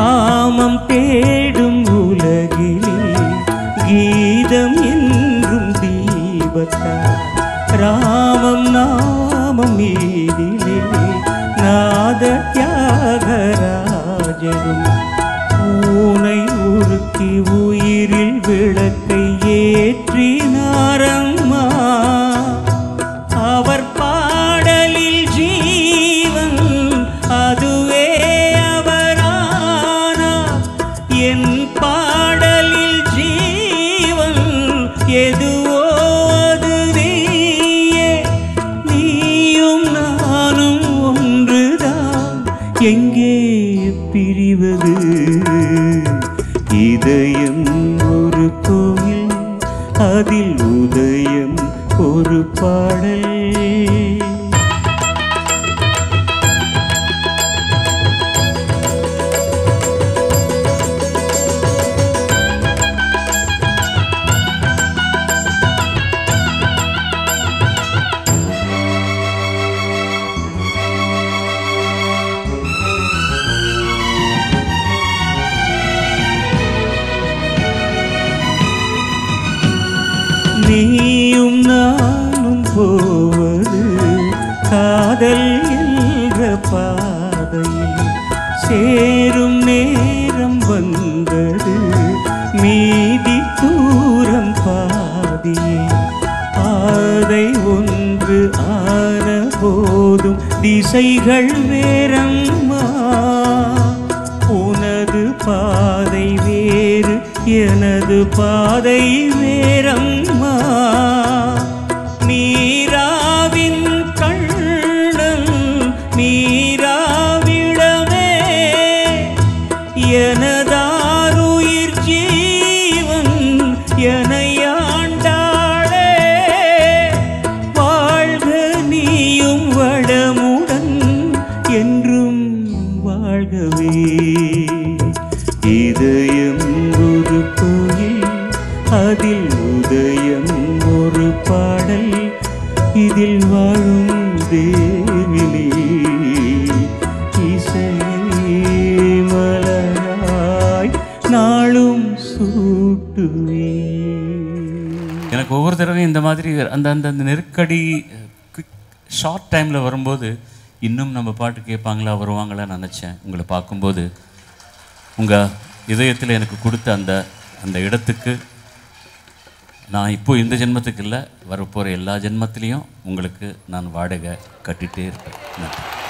காமம் தேடும் உலகிலே கீதம் என்றும் தீபத்தா ராமம் நாமம் மீதிலே நாத தியாகராஜனும் பூனை உருக்கி உயிரில் விளக்கை ஏற்றினாரம்மா அவர் பாடலில் ஜீவன் அதுவே அவரானார் என் பாடலில் ஜீவன் எதுவோ அது நீயே நீயும் நானும் ஒன்றுதான் எங்கே பிரிவது இதயம் ஒரு கோயில் அதில் உதயம் ஒரு பாடல் நீயும் நானும் போவது காதல் என்ற பாதையில் சேரும் நேரம் வந்தது மீதி தூரம் பாதியே பாதை ஒன்று ஆன போதும் திசைகள் வேறம்மா உனது பாதை வேறு எனது பாதை வேறம்மா மீராவின் கண்ணன் மீராவிடமே எனதாருயிர் ஜீவன் எனையாண்டாளே வாழ்க நீயும் வளமுடன் என்றும் வாழ்கவே இதயம் ஒரு கோயில் அதில் உதயம் ஒரு பாடல் இதில் வாழும் தேவினே இசையை மலராய் நாளும் சூட்டுவே எனக்கு ஒவ்வொரு தடவையும் இந்த மாதிரி அந்த அந்த அந்த நெருக்கடி ஷார்ட் டைமில் வரும்போது இன்னும் நம்ம பாட்டு கேட்பாங்களா வருவாங்களா நினச்சேன் உங்களை பார்க்கும்போது உங்கள் இதயத்தில் எனக்கு கொடுத்த அந்த அந்த இடத்துக்கு நான் இப்போ இந்த ஜென்மத்துக்கு இல்லை வரப்போகிற எல்லா ஜென்மத்திலையும் உங்களுக்கு நான் வாடகை கட்டிகிட்டே இருப்பேன் நன்றி